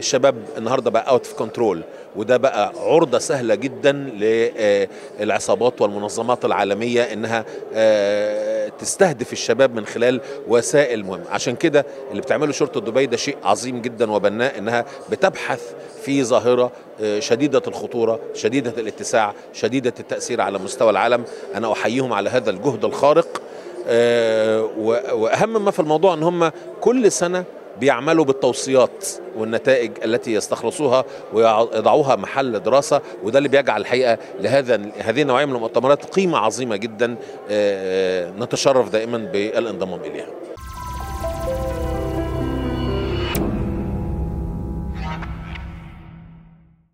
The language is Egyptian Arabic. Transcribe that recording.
الشباب النهارده بقى اوت اوف كنترول وده بقى عرضه سهله جدا للعصابات والمنظمات العالميه انها آه، تستهدف الشباب من خلال وسائل مهمه عشان كده اللي بتعمله شرطه دبي ده شيء عظيم جدا وبناء انها بتبحث في ظاهره آه، شديده الخطوره شديده الاتساع شديده التاثير على مستوى العالم انا احييهم على هذا الجهد الخارق آه، و- واهم ما في الموضوع ان هم كل سنه بيعملوا بالتوصيات والنتائج التي يستخلصوها ويضعوها محل دراسه وده اللي بيجعل الحقيقه لهذا هذه النوعيه من المؤتمرات قيمه عظيمه جدا آه، نتشرف دائما بالانضمام اليها